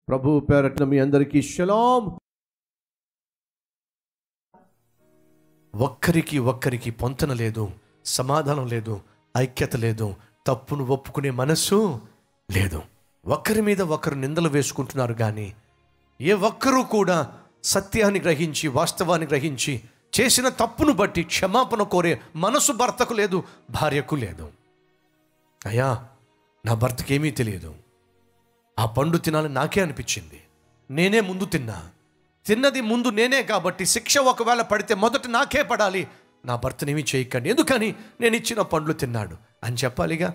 ప్రభు పేరట్న మీ అందరికీ షలాం ఒక్కరికి ఒక్కరికి పొంతన లేదు సమాధానం లేదు ఐక్యత లేదు తప్పును ఒప్పుకునే మనస్సు లేదు ఒక్కరి మీద ఒకరు నిందలు వేసుకుంటున్నారు కానీ ఏ ఒక్కరూ కూడా సత్యాన్ని గ్రహించి వాస్తవాన్ని గ్రహించి చేసిన తప్పును బట్టి క్షమాపణ కోరే మనసు భర్తకు లేదు భార్యకు లేదు అయ్యా నా భర్తకి ఏమీ తెలియదు ఆ పండు తినాలని నాకే అనిపించింది నేనే ముందు తిన్నా తిన్నది ముందు నేనే కాబట్టి శిక్ష ఒకవేళ పడితే మొదట నాకే పడాలి నా భర్తనేమీ చేయకండి ఎందుకని నేను ఇచ్చిన పండ్లు తిన్నాడు అని చెప్పాలిగా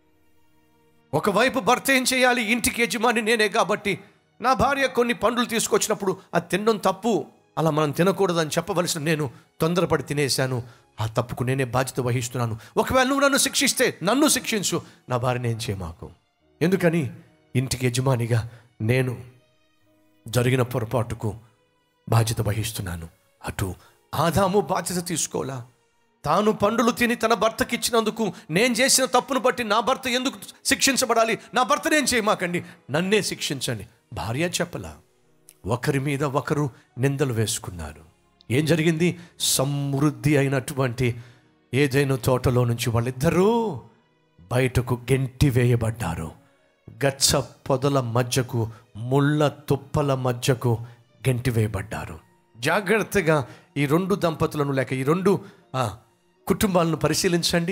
ఒకవైపు భర్త ఏం చేయాలి ఇంటికి యజమాని నేనే కాబట్టి నా భార్య కొన్ని పండ్లు తీసుకొచ్చినప్పుడు అది తినడం తప్పు అలా మనం తినకూడదని చెప్పవలసిన నేను తొందరపడి తినేశాను ఆ తప్పుకు నేనే బాధ్యత వహిస్తున్నాను ఒకవేళ నువ్వు నన్ను శిక్షిస్తే నన్ను శిక్షించు నా భార్యని ఏం చేయమాకు ఎందుకని ఇంటికి యజమానిగా నేను జరిగిన పొరపాటుకు బాధ్యత వహిస్తున్నాను అటు ఆదాము బాధ్యత తీసుకోలా తాను పండులు తిని తన భర్తకి ఇచ్చినందుకు నేను చేసిన తప్పును బట్టి నా భర్త ఎందుకు శిక్షించబడాలి నా భర్తనేం చేయమాకండి నన్నే శిక్షించండి భార్య చెప్పలా ఒకరి మీద ఒకరు నిందలు వేసుకున్నారు ఏం జరిగింది సమృద్ధి అయినటువంటి ఏదైనా తోటలో నుంచి వాళ్ళిద్దరూ బయటకు గెంటి వేయబడ్డారు గచ్చ పొదల మధ్యకు ముళ్ళ తుప్పల మధ్యకు గెంటి వేయబడ్డారు జాగ్రత్తగా ఈ రెండు దంపతులను లేక ఈ రెండు ఆ, కుటుంబాలను పరిశీలించండి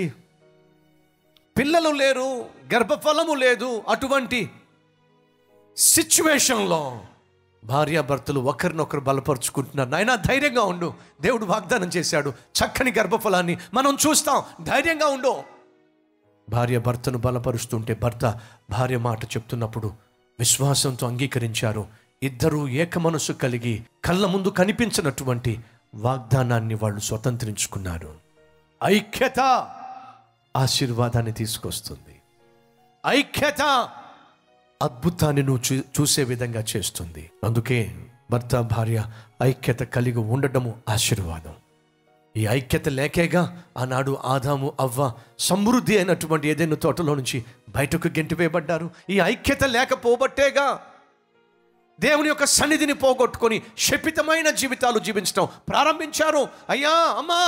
పిల్లలు లేరు గర్భఫలము లేదు అటువంటి సిచ్యువేషన్లో భార్యాభర్తలు ఒకరినొకరు బలపరుచుకుంటున్నారు నాయన ధైర్యంగా ఉండు దేవుడు వాగ్దానం చేశాడు చక్కని గర్భఫలాన్ని మనం చూస్తాం ధైర్యంగా ఉండు భార్య భర్తను బలపరుస్తుంటే భర్త భార్య మాట చెప్తున్నప్పుడు విశ్వాసంతో అంగీకరించారు ఇద్దరూ ఏక మనసు కలిగి కళ్ళ ముందు కనిపించినటువంటి వాగ్దానాన్ని వాళ్ళు స్వతంత్రించుకున్నారు ఐక్యత ఆశీర్వాదాన్ని తీసుకొస్తుంది ఐక్యత అద్భుతాన్ని నువ్వు చూ చూసే విధంగా చేస్తుంది అందుకే భర్త భార్య ఐక్యత కలిగి ఉండటము ఆశీర్వాదం ఈ ఐక్యత లేకేగా ఆనాడు ఆదాము అవ్వ సమృద్ధి అయినటువంటి ఏదైనా తోటలో నుంచి బయటకు గెంటివేయబడ్డారు ఈ ఐక్యత లేకపోబట్టేగా దేవుని యొక్క సన్నిధిని పోగొట్టుకొని శపితమైన జీవితాలు జీవించడం ప్రారంభించారు అయ్యా అమ్మా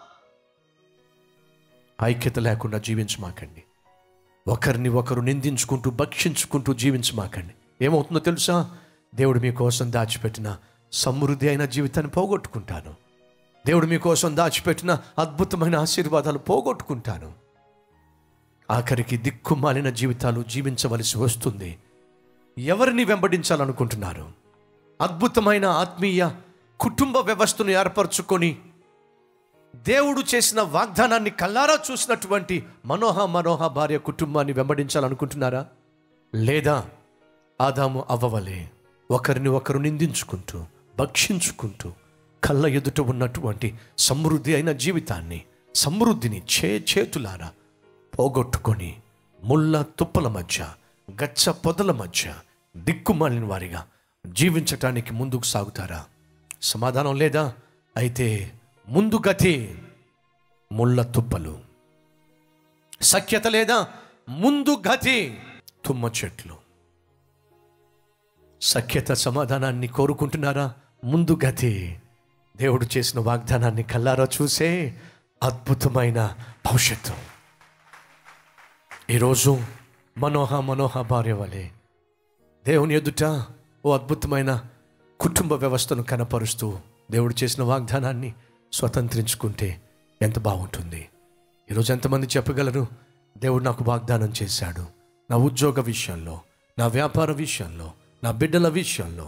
ఐక్యత లేకుండా జీవించమాకండి ఒకరిని ఒకరు నిందించుకుంటూ భక్షించుకుంటూ జీవించమాకండి ఏమవుతుందో తెలుసా దేవుడు మీకోసం దాచిపెట్టిన సమృద్ధి అయిన జీవితాన్ని పోగొట్టుకుంటాను దేవుడు మీకోసం దాచిపెట్టిన అద్భుతమైన ఆశీర్వాదాలు పోగొట్టుకుంటాను ఆఖరికి దిక్కుమాలిన జీవితాలు జీవించవలసి వస్తుంది ఎవరిని వెంబడించాలనుకుంటున్నారు అద్భుతమైన ఆత్మీయ కుటుంబ వ్యవస్థను ఏర్పరచుకొని దేవుడు చేసిన వాగ్దానాన్ని కల్లారా చూసినటువంటి మనోహ మనోహ భార్య కుటుంబాన్ని వెంబడించాలనుకుంటున్నారా లేదా ఆదాము అవ్వవలే ఒకరిని ఒకరు నిందించుకుంటూ భక్షించుకుంటూ కళ్ళ ఎదుట ఉన్నటువంటి సమృద్ధి అయిన జీవితాన్ని సమృద్ధిని చే చేతులారా పోగొట్టుకొని ముళ్ళ తుప్పల మధ్య గచ్చ పొదల మధ్య దిక్కుమాలిన వారిగా జీవించటానికి ముందుకు సాగుతారా సమాధానం లేదా అయితే ముందు గతి ముళ్ళ తుప్పలు సఖ్యత లేదా ముందు గతి తుమ్మ చెట్లు సఖ్యత సమాధానాన్ని కోరుకుంటున్నారా ముందు గతి దేవుడు చేసిన వాగ్దానాన్ని కల్లారా చూసే అద్భుతమైన భవిష్యత్తు ఈరోజు మనోహ మనోహ భార్య వలె దేవుని ఎదుట ఓ అద్భుతమైన కుటుంబ వ్యవస్థను కనపరుస్తూ దేవుడు చేసిన వాగ్దానాన్ని స్వతంత్రించుకుంటే ఎంత బాగుంటుంది ఈరోజు ఎంతమంది చెప్పగలరు దేవుడు నాకు వాగ్దానం చేశాడు నా ఉద్యోగ విషయంలో నా వ్యాపార విషయంలో నా బిడ్డల విషయంలో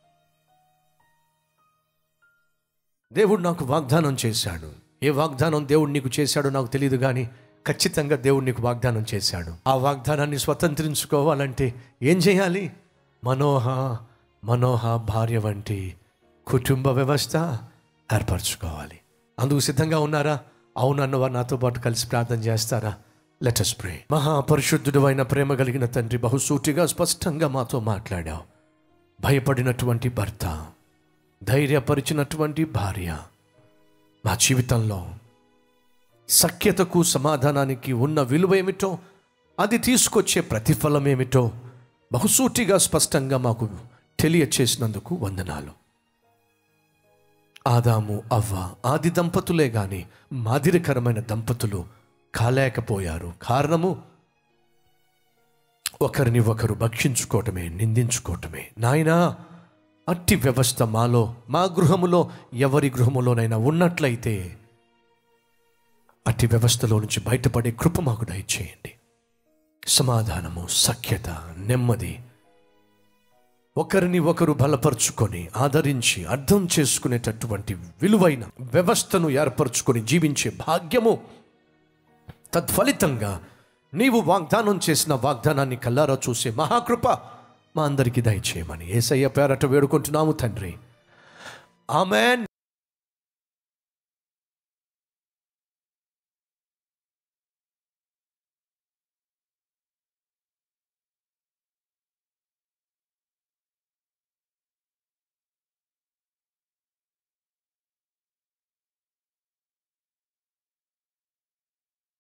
దేవుడు నాకు వాగ్దానం చేశాడు ఏ వాగ్దానం దేవుడు నీకు చేశాడో నాకు తెలియదు కానీ ఖచ్చితంగా దేవుడు నీకు వాగ్దానం చేశాడు ఆ వాగ్దానాన్ని స్వతంత్రించుకోవాలంటే ఏం చేయాలి మనోహ మనోహ భార్య వంటి కుటుంబ వ్యవస్థ ఏర్పరచుకోవాలి అందుకు సిద్ధంగా ఉన్నారా అవునన్న వారు నాతో పాటు కలిసి ప్రార్థన చేస్తారా లెటస్ ప్రే మహాపరిశుద్ధుడు అయిన ప్రేమ కలిగిన తండ్రి బహుసూటిగా స్పష్టంగా మాతో మాట్లాడావు భయపడినటువంటి భర్త ధైర్యపరిచినటువంటి భార్య మా జీవితంలో సఖ్యతకు సమాధానానికి ఉన్న విలువ ఏమిటో అది తీసుకొచ్చే ప్రతిఫలం ఏమిటో బహుసూటిగా స్పష్టంగా మాకు తెలియచేసినందుకు వందనాలు ఆదాము అవ్వ ఆది దంపతులే గాని మాదిరికరమైన దంపతులు కాలేకపోయారు కారణము ఒకరిని ఒకరు భక్షించుకోవటమే నిందించుకోవటమే నాయనా అట్టి వ్యవస్థ మాలో మా గృహములో ఎవరి గృహములోనైనా ఉన్నట్లయితే అట్టి వ్యవస్థలో నుంచి బయటపడే కృప మాకు దయచేయండి సమాధానము సఖ్యత నెమ్మది ఒకరిని ఒకరు బలపరుచుకొని ఆదరించి అర్థం చేసుకునేటటువంటి విలువైన వ్యవస్థను ఏర్పరచుకొని జీవించే భాగ్యము తత్ఫలితంగా నీవు వాగ్దానం చేసిన వాగ్దానాన్ని కల్లారా చూసే మహాకృప మా అందరికీ దయచేయమని ఏసయ్య పేరట వేడుకుంటున్నాము తండ్రి ఆమెన్